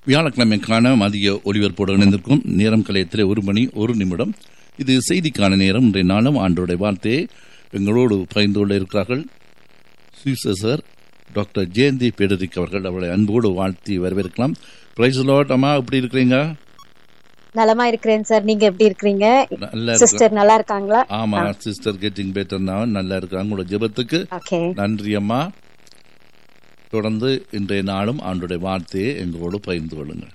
வியாழக்கிழமைக்கான மதிய ஒலிபரப்போடு இணைந்திருக்கும் நேரம் கலையத்திலே ஒரு மணி ஒரு நிமிடம் இது செய்திக்கான நேரம் இன்றைய நாளும் ஆண்டோடைய வார்த்தையை எங்களோடு பகிர்ந்து கொள்ள இருக்கிறார்கள் சுவிசர் டாக்டர் ஜெயந்தி பெடரிக் அவர்கள் அவளை அன்போடு வாழ்த்தி வரவேற்கலாம் பிரைஸ் லாட் அம்மா எப்படி இருக்கிறீங்க நலமா இருக்கிறேன் சார் நீங்க எப்படி இருக்கிறீங்க நல்லா இருக்கிறேன் சிஸ்டர் நல்லா இருக்காங்களா ஆமா சிஸ்டர் கெட்டிங் பெட்டர் நான் நல்லா இருக்கிறாங்க உங்களோட ஜெபத்துக்கு ஓகே நன்றி அம்மா தொடர்ந்து இன்றைய நாளும் ஆண்டுடைய வார்த்தையை எங்களோடு பகிர்ந்து கொள்ளுங்கள்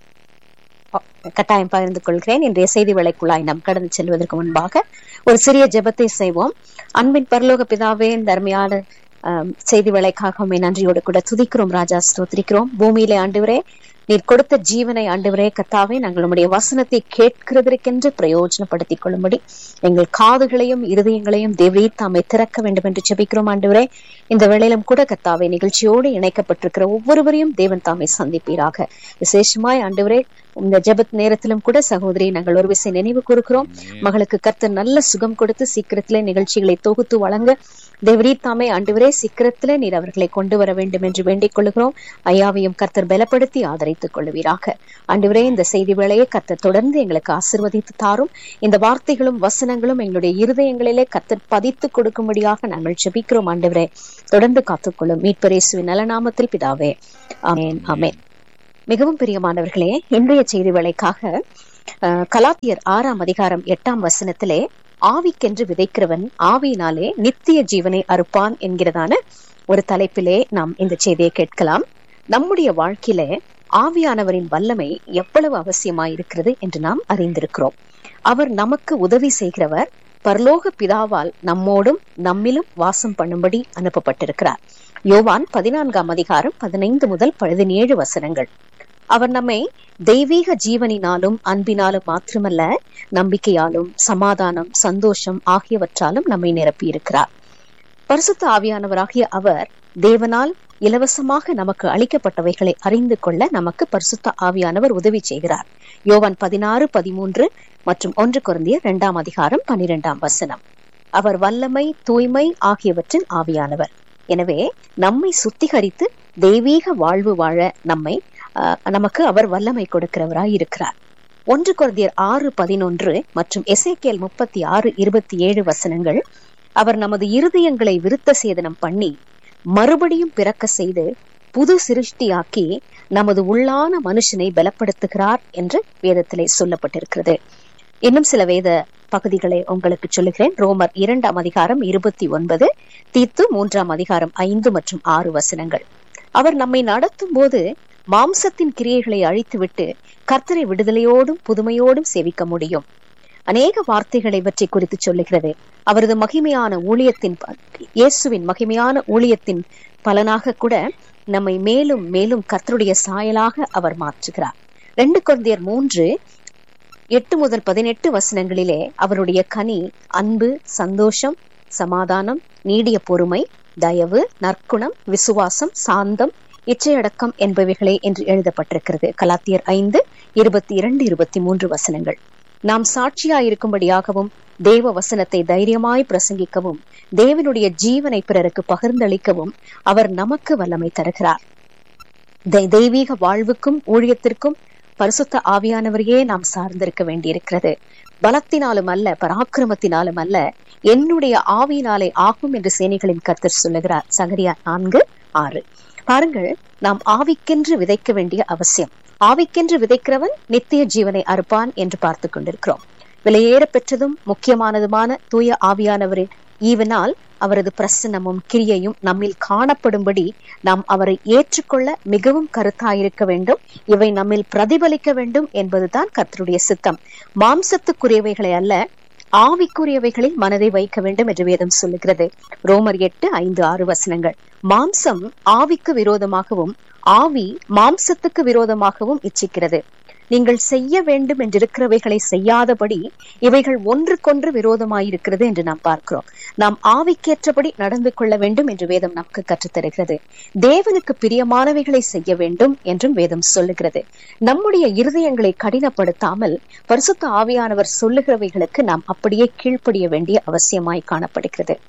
கட்டாயம் பகிர்ந்து கொள்கிறேன் இன்றைய செய்தி வேலைக்குள்ளாய் நாம் கடந்து செல்வதற்கு முன்பாக ஒரு சிறிய ஜெபத்தை செய்வோம் அன்பின் பரலோக பிதாவே இந்த அருமையான ஆம், செய்தி வேலைக்காக உண்மை நன்றியோடு கூட துதிக்கிறோம் ராஜா ஸ்தோத்திரிக்கிறோம் பூமியிலே ஆண்டவரே நீர் கொடுத்த ஜீவனை ஆண்டவரே கத்தாவே நாங்கள் உம்முடைய வசனத்தை கேட்கிறதற்கென்று பிரயோஜனப்படுத்திக் கொள்ளும்படி எங்கள் காதுகளையும் இருதயங்களையும் தேவரீர் தாமை திறக்க வேண்டும் என்று ஜெபிக்கிறோம் ஆண்டவரே இந்த வேளையிலும் கூட கத்தாவே நிகழ்ச்சியோடு இணைக்கப்பட்டிருக்கிற ஒவ்வொருவரையும் தேவன் தாமை சந்திப்பீராக விசேஷமாய் ஆண்டவரே இந்த ஜெபத் நேரத்திலும் கூட சகோதரி நாங்கள் ஒரு விசை நினைவு கூறுகிறோம் மகளுக்கு கர்த்தர் நல்ல சுகம் கொடுத்து சீக்கிரத்திலே நிகழ்ச்சிகளை தொகுத்து வழங்க தேவரீ தாமே ஆண்டவரே சீக்கிரத்திலே நீர் அவர்களை கொண்டு வர வேண்டும் என்று வேண்டிக் கொள்கிறோம் ஐயாவையும் கர்த்தர் பலப்படுத்தி ஆதரித்துக் கொள்வீராக ஆண்டவரே இந்த செய்தி வேளையை கர்த்தர் தொடர்ந்து எங்களுக்கு ஆசிர்வதித்து தாரும் இந்த வார்த்தைகளும் வசனங்களும் எங்களுடைய இருதயங்களிலே கர்த்தர் பதித்து கொடுக்கும்படியாக நாங்கள் ஜெபிக்கிறோம் ஆண்டவரே தொடர்ந்து காத்துக்கொள்ளும் மீட்பரேசுவின் நலநாமத்தில் பிதாவே ஆமென் ஆமென் மிகவும் பிரியமானவர்களே இன்றைய செய்தி வேளைக்காக அஹ், கலாத்தியர் ஆறாம் அதிகாரம் எட்டாம் வசனத்திலே ஆவிக்கென்று விதைக்கிறவன் ஆவியினாலே நித்திய ஜீவனை அறுப்பான் என்கிறதான ஒரு தலைப்பிலே நாம் இந்த செய்தியை கேட்கலாம் நம்முடைய வாழ்க்கையில ஆவியானவரின் வல்லமை எவ்வளவு அவசியமாயிருக்கிறது என்று நாம் அறிந்திருக்கிறோம் அவர் நமக்கு உதவி செய்கிறவர் பரலோக பிதாவால் நம்மோடும் நம்மிலும் வாசம் பண்ணும்படி அனுப்பப்பட்டிருக்கிறார் யோவான் பதினான்காம் அதிகாரம் பதினைந்து முதல் பதினேழு வசனங்கள் அவர் நம்மை தெய்வீக ஜீவனினாலும் அன்பினாலும் மாத்திரமல்ல நம்பிக்கையாலும் சமாதானம் சந்தோஷம் ஆகியவற்றாலும் நம்மை நிரப்பியிருக்கிறார் பரிசுத்த ஆவியானவராகிய அவர் தேவனால் இலவசமாக நமக்கு அளிக்கப்பட்டவைகளை அறிந்து கொள்ள நமக்கு பரிசுத்த ஆவியானவர் உதவி செய்கிறார் யோவான் பதினாறு பதிமூன்று மற்றும் ஒன்று குருந்திய இரண்டாம் அதிகாரம் பன்னிரெண்டாம் வசனம் அவர் வல்லமை தூய்மை ஆகியவற்றின் ஆவியானவர் எனவே நம்மை சுத்திகரித்து தெய்வீக வாழ்வு வாழ நம்மை ஆஹ், நமக்கு அவர் வல்லமை கொடுக்கிறவராய் இருக்கிறார் ஒன்று குருந்தியர் ஆறு பதினொன்று மற்றும் எசேக்கியேல் முப்பத்தி ஆறு இருபத்தி ஏழு வசனங்கள் அவர் நமது இருதயங்களை விருத்த சேதனம் பண்ணி மறுபடியும் பிறக்க செய்து புது சிருஷ்டியாக்கி நமது உள்ளான மனுஷனை பலப்படுத்துகிறார் என்று வேதத்திலே சொல்லப்பட்டிருக்கிறது இன்னும் சில வேத பகுதிகளை உங்களுக்கு சொல்லுகிறேன் ரோமர் இரண்டாம் அதிகாரம் இருபத்தி ஒன்பது தீத்து மூன்றாம் அதிகாரம் ஐந்து மற்றும் ஆறு வசனங்கள் அவர் நம்மை நடத்தும் போது மாம்சத்தின் கிரியைகளை அழித்துவிட்டு கர்த்தரை விடுதலையோடும் புதுமையோடும் சேவிக்க முடியும் அநேக வார்த்தைகளை பற்றி குறித்து சொல்லுகிறது அவரது மகிமையான ஊழியத்தின் ப- இயேசுவின் மகிமையான ஊழியத்தின் பலனாக கூட நம்மை மேலும் மேலும் கர்த்தருடைய சாயலாக அவர் மாற்றுகிறார் ரெண்டு குழந்தையர் மூன்று எட்டு முதல் பதினெட்டு வசனங்களிலே அவருடைய கனி அன்பு சந்தோஷம் சமாதானம் நீடிய பொறுமை தயவு நற்குணம் விசுவாசம் சாந்தம் இச்சையடக்கம் என்பவைகளே என்று எழுதப்பட்டிருக்கிறது கலாத்தியர் ஐந்து இருபத்தி இரண்டு இருபத்தி மூன்று வசனங்கள் நாம் சாட்சியாயிருக்கும்படியாகவும் தேவ வசனத்தை தைரியமாய் பிரசங்கிக்கவும் தேவனுடைய ஜீவனை பிறருக்கு பகிர்ந்தளிக்கவும் அவர் நமக்கு வல்லமை தருகிறார் தெ- தெய்வீக வாழ்வுக்கும் ஊழியத்திற்கும் பரிசுத்த ஆவியானவரையே நாம் சார்ந்திருக்க வேண்டியிருக்கிறது பலத்தினாலும் அல்ல பராக்கிரமத்தினாலும் அல்ல என்னுடைய ஆவியினாலே ஆகும் என்று சேனைகளின் கர்த்தர் சொல்லுகிறார் சகரியா நான்கு ஆறு பாருங்கள் நாம் ஆவிக்கென்று விதைக்க வேண்டிய அவசியம் ஆவிக்கென்று விதைக்கிறவன் நித்திய ஜீவனை அறுப்பான் என்று பார்த்து கொண்டிருக்கிறோம் விலையேற பெற்றதும் முக்கியமானதுமான தூய ஆவியானவரின் ஈவனால் அவரது பிரசன்னமும் கிரியையும் நம்மில் காணப்படும்படி நாம் அவரை ஏற்றுக்கொள்ள மிகவும் கருத்தாயிருக்க வேண்டும் இவை நம்மில் பிரதிபலிக்க வேண்டும் என்பதுதான் கர்த்தருடைய சித்தம் மாம்சத்துக்குரியவைகளை அல்ல ஆவிக்குரியவைகளில் மனதை வைக்க வேண்டும் என்று வேதம் சொல்லுகிறது ரோமர் எட்டு ஐந்து ஆறு வசனங்கள் மாம்சம் ஆவிக்கு விரோதமாகவும் ஆவி மாம்சத்துக்கு விரோதமாகவும் இச்சிக்கிறது நீங்கள் செய்ய வேண்டும் என்றிருக்கிறவைகளை செய்யாதபடி இவைகள் ஒன்றுக்கொன்று விரோதமாயிருக்கிறது என்று நாம் பார்க்கிறோம் நாம் ஆவிக்கேற்றபடி நடந்து கொள்ள வேண்டும் என்று வேதம் நமக்கு கற்றுத்தருகிறது தேவனுக்கு பிரியமானவைகளை செய்ய வேண்டும் என்றும் வேதம் சொல்லுகிறது நம்முடைய இருதயங்களை கடினப்படுத்தாமல் பரிசுத்த ஆவியானவர் சொல்லுகிறவைகளுக்கு நாம் அப்படியே கீழ்ப்படிய வேண்டிய அவசியமாய் காணப்படுகிறது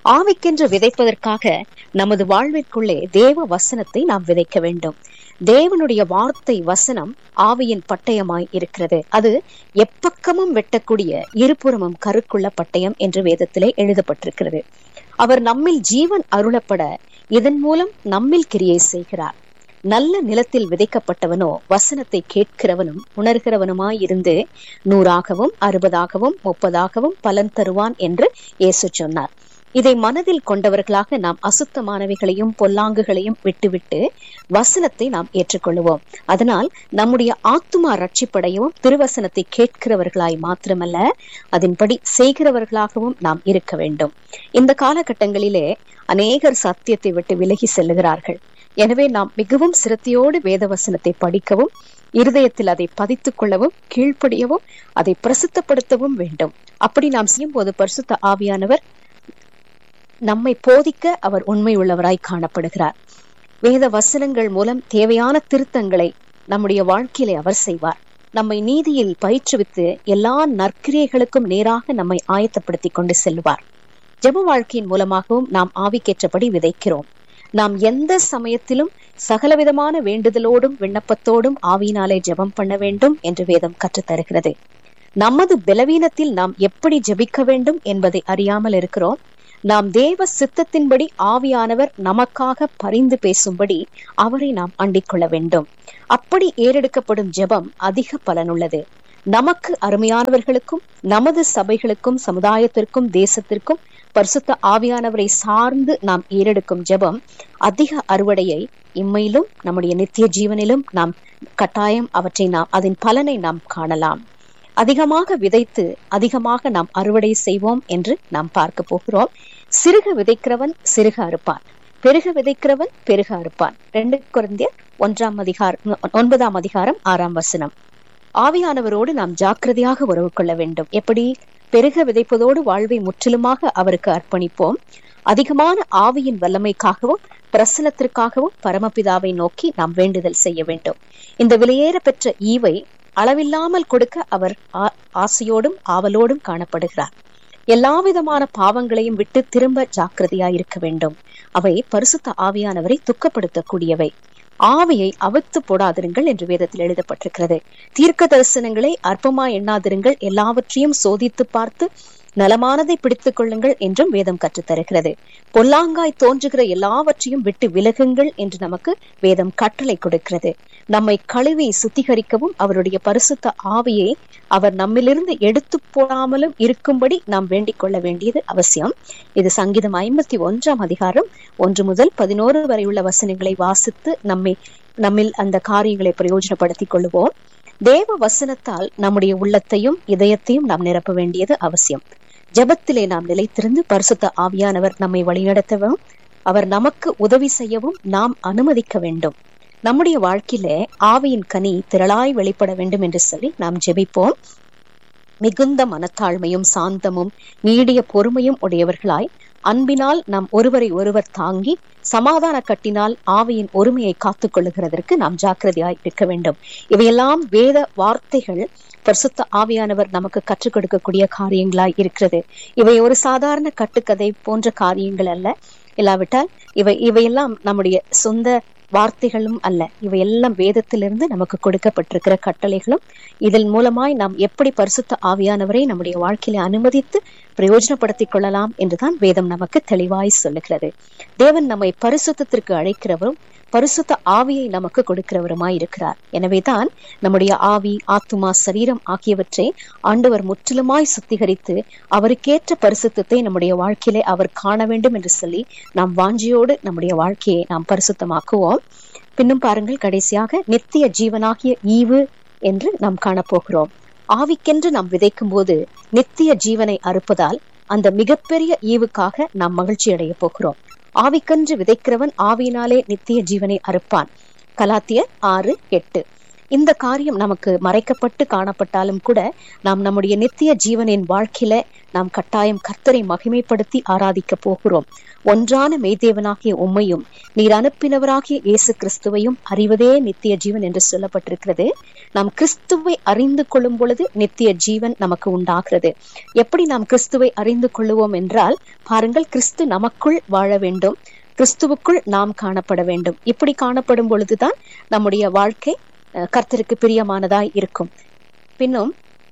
ஆவிக்கென்று விதைப்பதற்காக நமது வாழ்விற்குள்ளே தேவ வசனத்தை நாம் விதைக்க வேண்டும் தேவனுடைய வார்த்தை வசனம் ஆவியின் பட்டயமாய் இருக்கிறது அது எப்பக்கமும் வெட்டக்கூடிய இருபுறமும் கருக்குள்ள பட்டயம் என்று வேதத்திலே எழுதப்பட்டிருக்கிறது அவர் நம்மில் ஜீவன் அருளப்பட இதன் மூலம் நம்மில் கிரியை செய்கிறார் நல்ல நிலத்தில் விதைக்கப்பட்டவனோ வசனத்தை கேட்கிறவனும் உணர்கிறவனுமாய் இருந்து நூறாகவும் அறுபதாகவும் முப்பதாகவும் பலன் தருவான் என்று இயேசு சொன்னார் இதை மனதில் கொண்டவர்களாக நாம் அசுத்தமானவைகளையும் பொல்லாங்குகளையும் விட்டுவிட்டு வசனத்தை நாம் ஏற்றுக்கொள்வோம் அதனால் நம்முடைய ஆத்துமா ரட்சிப்படையவும் திருவசனத்தை கேட்கிறவர்களாய் மாத்திரமல்ல அதன்படி செய்கிறவர்களாகவும் நாம் இருக்க வேண்டும் இந்த காலகட்டங்களிலே அநேகர் சத்தியத்தை விட்டு விலகி செல்லுகிறார்கள் எனவே நாம் மிகவும் சிரத்தையோடு வேத வசனத்தை படிக்கவும் இருதயத்தில் அதை பதித்துக் கொள்ளவும் கீழ்ப்படியவும் அதை பிரசித்தப்படுத்தவும் வேண்டும் அப்படி நாம் செய்யும் போது பரிசுத்த ஆவியானவர் நம்மை போதிக்க அவர் உண்மை உள்ளவராய் காணப்படுகிறார் வேத வசனங்கள் மூலம் தேவையான திருத்தங்களை நம்முடைய வாழ்க்கையிலே அவர் செய்வார் நம்மை நீதியில் பயிற்றுவித்து எல்லா நற்கிரியைகளுக்கும் நேராக நம்மை ஆயத்தப்படுத்தி கொண்டு செல்வார் ஜெப வாழ்க்கையின் மூலமாகவும் நாம் ஆவிக்கேற்றபடி விதைக்கிறோம் நாம் எந்த சமயத்திலும் சகலவிதமான வேண்டுதலோடும் விண்ணப்பத்தோடும் ஆவியினாலே ஜெபம் பண்ண வேண்டும் என்று வேதம் கற்றுத்தருகிறது நமது பலவீனத்தில் நாம் எப்படி ஜெபிக்க வேண்டும் என்பதை அறியாமல் இருக்கிறோம் நாம் தேவ சித்தத்தின்படி ஆவியானவர் நமக்காக பரிந்து பேசும்படி அவரை நாம் அண்டிக் கொள்ள வேண்டும் அப்படி ஏறெடுக்கப்படும் ஜெபம் அதிக பலனுள்ளது நமக்கு அருமையானவர்களுக்கும் நமது சபைகளுக்கும் சமுதாயத்திற்கும் தேசத்திற்கும் பரிசுத்த ஆவியானவரை சார்ந்து நாம் ஏறெடுக்கும் ஜெபம் அதிக அறுவடையை இம்மையிலும் நம்முடைய நித்திய ஜீவனிலும் நாம் கட்டாயம் அவற்றை நாம் அதன் பலனை நாம் காணலாம் அதிகமாக விதைத்து அதிகமாக நாம் அறுவடை செய்வோம் என்று நாம் பார்க்க போகிறோம் சிறுக விதைக்கிறவன் சிறுக அறுப்பான் பெருக விதைக்கிறவன் பெருக அறுப்பான் ரெண்டு குழந்தையர் ஒன்றாம் அதிகாரம் ஒன்பதாம் அதிகாரம் ஆறாம் வசனம் ஆவியானவரோடு நாம் ஜாக்கிரதையாக உறவு கொள்ள வேண்டும் எப்படி பெருக விதைப்பதோடு வாழ்வை முற்றிலுமாக அவருக்கு அர்ப்பணிப்போம் அதிகமான ஆவியின் வல்லமைக்காகவும் பிரசனத்திற்காகவும் பரமபிதாவை நோக்கி நாம் வேண்டுதல் செய்ய வேண்டும் இந்த விலையேற பெற்ற ஈவை அளவில்லாமல் கொடுக்க அவர் ஆசையோடும் ஆவலோடும் காணப்படுகிறார் எல்லாவிதமான பாவங்களையும் விட்டு திரும்ப ஜாக்கிரதையாயிருக்க வேண்டும் அவை பரிசுத்த ஆவியானவரை துக்கப்படுத்தக்கூடியவை ஆவியை அவித்து போடாதிருங்கள் என்று வேதத்தில் எழுதப்பட்டிருக்கிறது தீர்க்க தரிசனங்களை அற்பமா எண்ணாதிருங்கள் எல்லாவற்றையும் சோதித்து பார்த்து நலமானதை பிடித்துக் கொள்ளுங்கள் என்றும் வேதம் கற்றுத்தருகிறது பொல்லாங்காய் தோன்றுகிற எல்லாவற்றையும் விட்டு விலகுங்கள் என்று நமக்கு வேதம் கட்டளை கொடுக்கிறது நம்மை கழுவி சுத்திகரிக்கவும் அவருடைய பரிசுத்த ஆவியை அவர் நம்மிலிருந்து எடுத்து போடாமலும் இருக்கும்படி நாம் வேண்டிக் கொள்ள வேண்டியது அவசியம் இது சங்கீதம் ஐம்பத்தி ஒன்றாம் அதிகாரம் ஒன்று முதல் பதினோரு வரை உள்ள வசனங்களை வாசித்து நம்மை நம்மில் அந்த காரியங்களை பிரயோஜனப்படுத்திக் கொள்வோம் தேவ வசனத்தால் நம்முடைய உள்ளத்தையும் இதயத்தையும் நாம் நிரப்ப வேண்டியது அவசியம் ஜபத்திலே நாம் நிலைத்திருந்து பரிசுத்த ஆவியானவர் நம்மை வழிநடத்தவும் அவர் நமக்கு உதவி செய்யவும் நாம் அனுமதிக்க வேண்டும் நம்முடைய வாழ்க்கையில ஆவியின் கனி திரளாய் வெளிப்பட வேண்டும் என்று சொல்லி நாம் ஜெபிப்போம் மிகுந்த மனத்தாழ்மையும் சாந்தமும் நீடிய பொறுமையும் உடையவர்களாய் அன்பினால் நாம் ஒருவரை ஒருவர் தாங்கி சமாதான கட்டினால் ஆவியின் ஒருமையை காத்துக் கொள்ளுகிறதற்கு நாம் ஜாக்கிரதையாய் இருக்க வேண்டும் இவையெல்லாம் வேத வார்த்தைகள் பரிசுத்த ஆவியானவர் நமக்கு கற்றுக் கொடுக்கக்கூடிய காரியங்களாய் இருக்கிறது இவை ஒரு சாதாரண கட்டுக்கதை போன்ற காரியங்கள் அல்ல இல்லாவிட்டால் இவை இவையெல்லாம் நம்முடைய சொந்த வார்த்தைகளும் அல்ல இவையெல்லாம் வேதத்திலிருந்து நமக்கு கொடுக்கப்பட்டிருக்கிற கட்டளைகளும் இதன் மூலமாய் நாம் எப்படி பரிசுத்த ஆவியானவரை நம்முடைய வாழ்க்கையில அனுமதித்து பிரயோஜனப்படுத்திக் கொள்ளலாம் என்றுதான் வேதம் நமக்கு தெளிவாய் சொல்லுகிறது தேவன் நம்மை பரிசுத்திற்கு அழைக்கிறவரும் பரிசுத்த ஆவியை நமக்கு கொடுக்கிறவருமாய் இருக்கிறார் எனவேதான் நம்முடைய ஆவி ஆத்துமா சரீரம் ஆகியவற்றை ஆண்டவர் முற்றிலுமாய் சுத்திகரித்து அவருக்கேற்ற பரிசுத்தத்தை நம்முடைய வாழ்க்கையிலே அவர் காண வேண்டும் என்று சொல்லி நாம் வாஞ்சியோடு நம்முடைய வாழ்க்கையை நாம் பரிசுத்தமாக்குவோம் பின்னும் பாருங்கள் கடைசியாக நித்திய ஜீவனாகிய ஈவு என்று நாம் காணப்போகிறோம் ஆவிக்கென்று நாம் விதைக்கும் போது நித்திய ஜீவனை அறுப்பதால் அந்த மிகப்பெரிய ஈவுக்காக நாம் மகிழ்ச்சி அடைய போகிறோம் ஆவிக்கன்று விதைக்கிறவன் ஆவியினாலே நித்திய ஜீவனை அறுப்பான் கலாத்தியர் ஆறு எட்டு இந்த காரியம் நமக்கு மறைக்கப்பட்டு காணப்பட்டாலும் கூட நாம் நம்முடைய நித்திய ஜீவனின் வாழ்க்கையில நாம் கட்டாயம் கர்த்தரை மகிமைப்படுத்தி ஆராதிக்க போகிறோம் ஒன்றான மெய்தேவனாகிய உம்மையும் நீர் அனுப்பினவராகிய இயேசு கிறிஸ்துவையும் அறிவதே நித்திய ஜீவன் என்று சொல்லப்பட்டிருக்கிறது நாம் கிறிஸ்துவை அறிந்து கொள்ளும் பொழுது நித்திய ஜீவன் நமக்கு உண்டாகிறது எப்படி நாம் கிறிஸ்துவை அறிந்து கொள்ளுவோம் என்றால் பாருங்கள் கிறிஸ்து நமக்குள் வாழ வேண்டும் கிறிஸ்துவுக்குள் நாம் காணப்பட வேண்டும் இப்படி காணப்படும் பொழுதுதான் நம்முடைய வாழ்க்கை அஹ், கர்த்தருக்கு பிரியமானதாய் இருக்கும் பின்னும்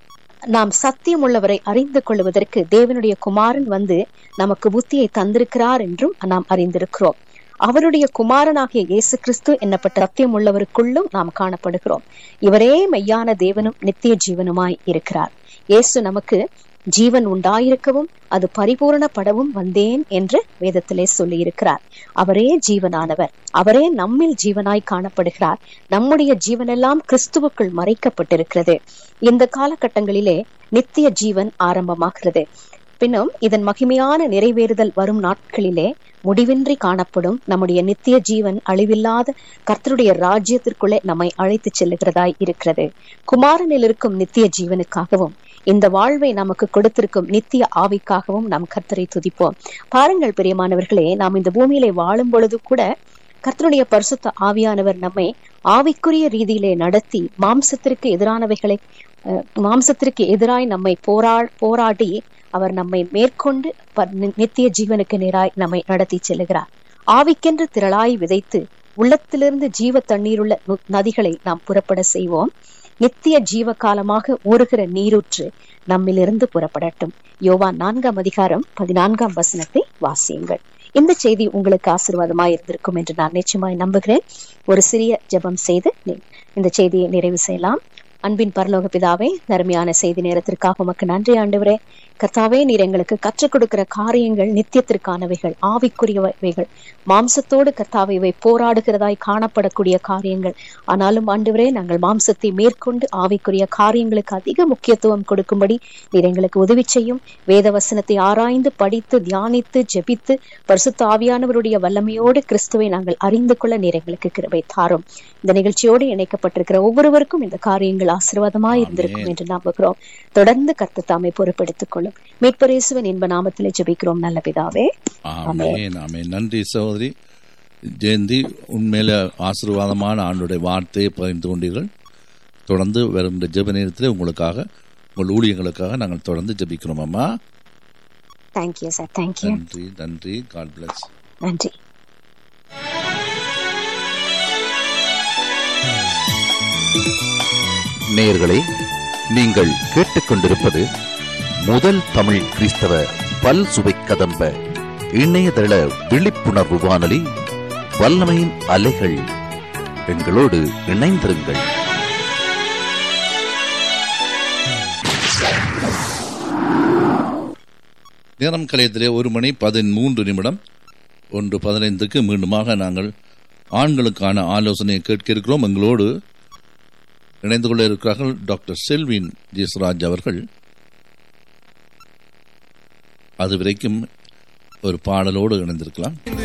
நாம் சத்தியம் உள்ளவரை அறிந்து கொள்வதற்கு தேவனுடைய குமாரன் வந்து நமக்கு புத்தியை தந்திருக்கிறார் என்றும் நாம் அறிந்திருக்கிறோம் அவருடைய குமாரனாகிய இயேசு கிறிஸ்து என்னப்பட்ட சத்தியம் உள்ளவருக்குள்ளும் நாம் காணப்படுகிறோம் இவரே மெய்யான தேவனும் நித்திய ஜீவனுமாய் இருக்கிறார் இயேசு நமக்கு ஜீவன் உண்டாயிருக்கவும் அது பரிபூரணப்படவும் வந்தேன் என்று வேதத்திலே சொல்லி இருக்கிறார் அவரே ஜீவனானவர் அவரே நம்மில் ஜீவனாய் காணப்படுகிறார் நம்முடைய ஜீவனெல்லாம் கிறிஸ்துவுக்குள் மறைக்கப்பட்டிருக்கிறது இந்த காலகட்டங்களிலே நித்திய ஜீவன் ஆரம்பமாகிறது பின்னும் இதன் மகிமையான நிறைவேறுதல் வரும் நாட்களிலே முடிவின்றி காணப்படும் நம்முடைய நித்திய ஜீவன் அழிவில்லாத கர்த்தருடைய ராஜ்யத்திற்குள்ளே நம்மை அழைத்து செல்லுகிறதாய் இருக்கிறது குமாரனில் இருக்கும் நித்திய ஜீவனுக்காகவும் இந்த வாழ்வை நமக்கு கொடுத்திருக்கும் நித்திய ஆவிக்காகவும் நாம் கர்த்தரை துதிப்போம் பாருங்கள் பிரியமானவர்களே நாம் இந்த பூமியிலே வாழும் பொழுது கூட கர்த்தருடைய பரிசுத்த ஆவியானவர் நம்மை ஆவிக்குரிய ரீதியிலே நடத்தி மாம்சத்திற்கு எதிரானவைகளை அஹ், மாம்சத்திற்கு எதிராய் நம்மை போரா போராடி அவர் நம்மை மேற்கொண்டு ப- நி- நித்திய ஜீவனுக்கு நேராய் நம்மை நடத்தி செல்லுகிறார் ஆவிக்கென்று திரளாய் விதைத்து உள்ளத்திலிருந்து ஜீவ தண்ணீருள்ள நு- நதிகளை நாம் புறப்பட செய்வோம் நித்திய ஜீவ காலமாக ஊறுகிற நீரூற்று நம்மிலிருந்து புறப்படட்டும் யோவான் நான்காம் அதிகாரம் பதினான்காம் வசனத்தை வாசியுங்கள் இந்த செய்தி உங்களுக்கு ஆசீர்வாதமாய் இருந்திருக்கும் என்று நான் நிச்சயமாய் நம்புகிறேன் ஒரு சிறிய ஜெபம் செய்து நீ- இந்த செய்தியை நிறைவு செய்யலாம் அன்பின் பரலோக பிதாவே நருமையான செய்தி நேரத்திற்காக உமக்கு நன்றி ஆண்டவரே கர்த்தாவே நீர் எங்களுக்கு கற்றுக் கொடுக்கிற காரியங்கள் நித்தியத்திற்கானவைகள் ஆவிக்குரியவைகள் மாம்சத்தோடு கர்த்தாவை இவை போராடுகிறதாய் காணப்படக்கூடிய காரியங்கள் ஆனாலும் ஆண்டவரே நாங்கள் மாம்சத்தை மேற்கொண்டு ஆவிக்குரிய காரியங்களுக்கு அதிக முக்கியத்துவம் கொடுக்கும்படி நீர் எங்களுக்கு உதவி செய்யும் வேத வசனத்தை ஆராய்ந்து படித்து தியானித்து ஜெபித்து பரிசுத்த ஆவியானவருடைய வல்லமையோடு கிறிஸ்துவை நாங்கள் அறிந்து கொள்ள நீர் எங்களுக்கு கிருபை தாரும் இந்த நிகழ்ச்சியோடு இணைக்கப்பட்டிருக்கிற ஒவ்வொருவருக்கும் இந்த காரியங்கள் ஆசீர்வாதமாய் இருந்திருக்கும் என்று நம்புகிறோம் தொடர்ந்து கர்த்தர் தாமை பொறுப்பெடுத்துக் கொள்ளும் மீட்பரேசுவன் இன்ப நாமத்திலே ஜெபிக்கிறோம் நல்ல பிதாவே ஆமென் ஆமென் நன்றி சகோதரி ஜெயந்தி உண்மையில ஆசீர்வாதமான ஆண்டுடைய வார்த்தையை பகிர்ந்து கொண்டீர்கள் தொடர்ந்து வருகின்ற ஜெப நேரத்தில் உங்களுக்காக உங்கள் ஊழியங்களுக்காக நாங்கள் தொடர்ந்து ஜெபிக்கிறோம் அம்மா தேங்க்யூ சார் தேங்க்யூ நன்றி நன்றி காட் பிளஸ் நன்றி நேயர்களே நீங்கள் கேட்டுக்கொண்டிருப்பது முதல் தமிழ் கிறிஸ்தவ பல் சுவை கதம்ப இணையதள விழிப்புணர்வு வானொலி வல்லமையின் அலைகள் எங்களோடு இணைந்திருங்கள் நேரம் கலையத்திலே ஒரு மணி பதிமூன்று நிமிடம் ஒன்று பதினைந்துக்கு மீண்டுமாக நாங்கள் ஆண்களுக்கான ஆலோசனையை கேட்க இருக்கிறோம் எங்களோடு இணைந்து கொள்ள இருக்கிறார்கள் டாக்டர் செல்வின் ஜெயஸ்ராஜ் அவர்கள் அது வரைக்கும் ஒரு பாடலோடு இணைந்திருக்கலாம்